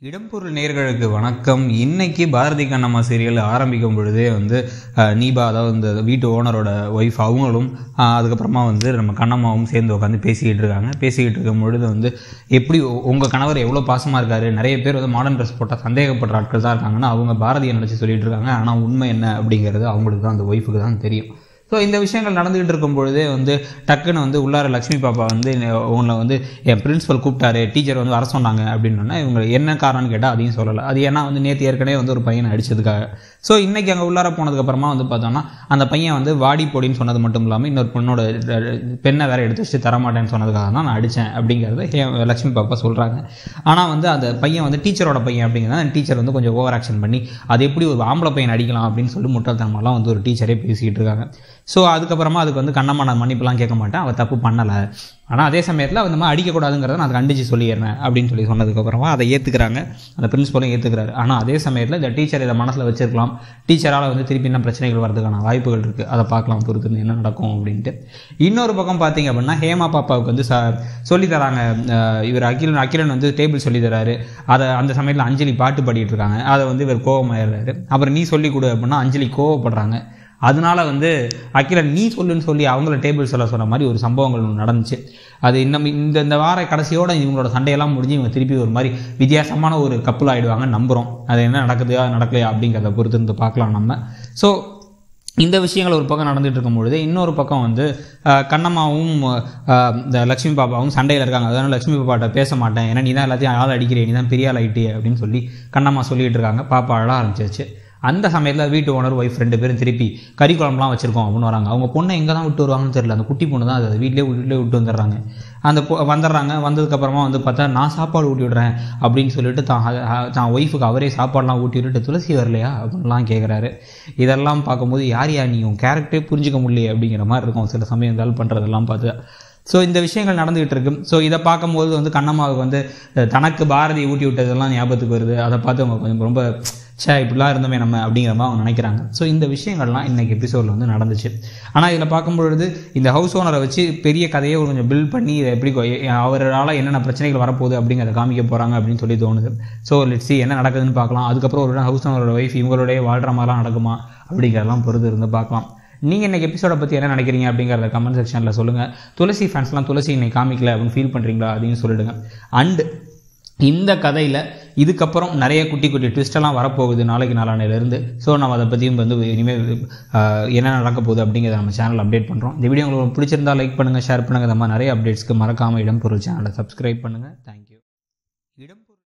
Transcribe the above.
இடம்பொருள் நேர்களுக்கு வணக்கம் இன்னைக்கு பாரதி கண்ணம்மா சீரியல் ஆரம்பிக்கும் பொழுதே வந்து அஹ், நீபா அதாவது இந்த வீட்டு ஓனரோட ஒய்ஃப் அவங்களும் அஹ், அதுக்கப்புறமா வந்து நம்ம கண்ணம்மாவும் சேர்ந்து உட்காந்து பேசிக்கிட்டு இருக்காங்க பேசிக்கிட்டு இருக்கும் பொழுது வந்து எப்படி உ- உங்க கணவர் எவ்வளோ பாசமாக இருக்காரு நிறைய பேர் வந்து மாடர்ன் ட்ரெஸ் போட்டால் சந்தேகப்படுற ஆட்கள் தான் இருக்காங்கன்னா அவங்க பாரதியை நினச்சி சொல்லிட்டு இருக்காங்க ஆனால் உண்மை என்ன அப்படிங்கிறது அவங்களுக்கு தான் அந்த ஒய்ஃபுக்கு தான் தெரியும் ஸோ இந்த விஷயங்கள் நடந்துகிட்டு இருக்கும் பொழுதே வந்து டக்குன்னு வந்து உள்ளார லக்ஷ்மி பாப்பா வந்து உங்களை வந்து என் பிரின்சிபல் கூப்பிட்டாரு டீச்சர் வந்து வர சொன்னாங்க அப்படின்னா இவங்க என்ன காரணம்னு கேட்டால் அதையும் சொல்லலை அது ஏன்னா வந்து நேற்று ஏற்கனவே வந்து ஒரு பையனை அடிச்சதுக்காக ஸோ இன்னைக்கு அங்கே உள்ளார போனதுக்கப்புறமா வந்து பார்த்தோம்னா அந்த பையன் வந்து வாடி பொடின்னு சொன்னது மட்டும் இல்லாமல் இன்னொரு பொண்ணோட அஹ், பெண்ணை வேற எடுத்து வச்சுட்டு தரமாட்டேன்னு சொன்னதுக்காக தான் நான் அடித்தேன் அப்படிங்கிறத ஹே- லக்ஷ்மி பாப்பா சொல்கிறாங்க ஆனால் வந்து அந்த பையன் வந்து டீச்சரோட பையன் அப்படிங்கிறத அந்த டீச்சர் வந்து கொஞ்சம் ஓவர் ஆக்ஷன் பண்ணி அது எப்படி ஒரு ஆம்பளை பையன் அடிக்கலாம் அப்படின்னு சொல்லி முட்டாள்தனமாலாம் வந்து ஒரு டீச்சரே பேசிக்கிட்டு இருக்காங்க ஸோ அதுக்கப்புறமா அதுக்கு வந்து கண்ணம்மா நான் மன்னிப்புலாம் கேட்க மாட்டேன் அவள் தப்பு பண்ணலை ஆனால் அதே சமயத்தில் அந்த மாதிரி அடிக்கக்கூடாதுங்கிறத நான் அதை கண்டிச்சு சொல்லிடுறேன் அப்படின்னு சொல்லி சொன்னதுக்கப்புறமா அதை ஏற்றுக்கிறாங்க அந்த பிரின்ஸ்பலும் ஏற்றுக்கிறாரு ஆனால் அதே சமயத்தில் இந்த டீச்சர் இதை மனசில் வச்சிருக்கலாம் டீச்சரால் வந்து திருப்பி என்ன பிரச்சனைகள் வரதுக்கான வாய்ப்புகள் இருக்குது அதை பார்க்கலாம் பொறுத்து என்ன நடக்கும் அப்படின்ட்டு இன்னொரு பக்கம் பார்த்தீங்க அப்படின்னா ஹேமா பாப்பாவுக்கு வந்து ச சொல்லி தராங்க அஹ் இவர் அகிலன் அகிலன் வந்து டேபிள் சொல்லி தராரு அதை அந்த சமயத்தில் அஞ்சலி பாட்டு பாடிட்டு இருக்காங்க அதை வந்து இவர் கோவமாயிடுறாரு அப்புறம் நீ சொல்லி கொடு அப்படின்னா அஞ்சலி கோவப்படுறாங்க அதனால வந்து அகிலன் நீ சொல்லுன்னு சொல்லி அவங்கள டேபிள் சொல்ல சொன்ன மாதிரி ஒரு சம்பவங்கள் ஒண்ணு நடந்துச்சு அது இன்னும் இந்த இந்த வார கடைசியோட இவங்களோட சண்டையெல்லாம் முடிஞ்சு இவங்க திருப்பி ஒரு மாதிரி வித்தியாசமான ஒரு கப்பல் ஆயிடுவாங்கன்னு நம்புகிறோம் அது என்ன நடக்குதா நடக்கலையா அப்படிங்கிறத பொறுத்து இருந்து பார்க்கலாம் நம்ம ஸோ இந்த விஷயங்கள் ஒரு பக்கம் நடந்துட்டு இருக்கும் பொழுது இன்னொரு பக்கம் வந்து அஹ், கண்ணம்மாவும் அஹ், இந்த லக்ஷ்மி பாப்பாவும் சண்டையில் இருக்காங்க அதனால லக்ஷ்மி பாப்பாட்ட பேச மாட்டேன் ஏன்னா நீ தான் எல்லாத்தையும் ஆள் அடிக்கிறே நீ தான் பெரிய ஆள் ஆயிட்டே அப்படின்னு சொல்லி கண்ணம்மா சொல்லிட்டு இருக்காங்க பாப்பா அழ ஆரம்பிச்சிருச்சு அந்த சமயத்தில் வீட்டு ஓனர் ஒய்ஃப் ரெண்டு பேரும் திருப்பி கறி குழம்புலாம் வச்சிருக்கோம் அப்படின்னு வராங்க அவங்க பொண்ணை எங்கே தான் விட்டு வருவாங்கன்னு தெரியல அந்த குட்டி பொண்ணு தான் அது வீட்டிலே வீட்டிலே விட்டு வந்துடுறாங்க அந்த பொ- வந்துடுறாங்க வந்ததுக்கப்புறமா வந்து பார்த்தா நான் சாப்பாடு ஊட்டி விடுறேன் அப்படின்னு சொல்லிட்டு தான் அ- அ- தான் ஒய்ஃபுக்கு அவரே சாப்பாடுலாம் ஊட்டி விட்டுட்டு துளசி வரலையா அப்படின்லாம் கேட்குறாரு இதெல்லாம் பார்க்கும்போது யார் யார் நீ உன் கேரக்டரே புரிஞ்சுக்க முடியலையே அப்படிங்கிற மாதிரி இருக்கும் சில சமயம் இருந்தாலும் பண்ணுறதெல்லாம் பார்த்து ஸோ இந்த விஷயங்கள் நடந்துகிட்டு இருக்கு ஸோ இதை பார்க்கும்போது வந்து கண்ணம்மாவுக்கு வந்து அஹ், தனக்கு பாரதி ஊட்டி விட்டதெல்லாம் ஞாபகத்துக்கு வருது அதை பார்த்து அவங்க கொஞ்சம் ரொம்ப ச்சே இப்படிலாம் இருந்தோமே நம்ம அப்படிங்கிற மாதிரி அவங்க நினைக்கிறாங்க ஸோ இந்த விஷயங்கள்லாம் இன்னைக்கு எபிசோடில் வந்து நடந்துச்சு ஆனால் இதில் பார்க்கும்பொழுது இந்த ஹவுஸ் ஓனரை வச்சு பெரிய கதையை ஒரு கொஞ்சம் பில்ட் பண்ணி இதை எப்படி கொ- அவரால் என்னென்ன பிரச்சனைகள் வரப்போகுது அப்படிங்கிறத காமிக்க போகிறாங்க அப்படின்னு சொல்லி தோணுது ஸோ லெட்ஸி என்ன நடக்குதுன்னு பார்க்கலாம் அதுக்கப்புறம் ஒரு ஹவுஸ் ஓனரோட ஒய்ஃப் இவங்களுடைய வாழ்கிற மாதிரிலாம் நடக்குமா அப்படிங்கிறதெல்லாம் பொறுத்து இருந்து பார்க்கலாம் நீங்கள் இன்னைக்கு எபிசோட பற்றி என்ன நினைக்கிறீங்க அப்படிங்கிறத கமெண்ட் செக்ஷனில் சொல்லுங்கள் துளசி ஃபேன்ஸ்லாம் துளசி இன்னைக்கு காமிக்கல அப்படின்னு ஃபீல் பண்ணுறீங்களா அப்படின்னு சொல்லிடுங்க அண்டு இந்த கதையில் இதுக்கப்புறம் நிறைய குட்டி குட்டி ட்விஸ்டெல்லாம் வரப்போகுது நாளைக்கு நாளானையிலேருந்து ஸோ நம்ம அதை பற்றியும் வந்து இனிமேல் ஆஹ், என்ன நடக்க போகுது அப்படிங்கிறத நம்ம சேனல் அப்டேட் பண்ணுறோம் இந்த வீடியோ உங்களுக்கு பிடிச்சிருந்தா லைக் பண்ணுங்கள் ஷேர் பண்ணுங்கள் இந்த மாதிரி நிறைய அப்டேட்ஸ்க்கு மறக்காமல் இடம் பொருள் சேனலை சப்ஸ்கிரைப் பண்ணுங்கள் தேங்க்யூ இடம்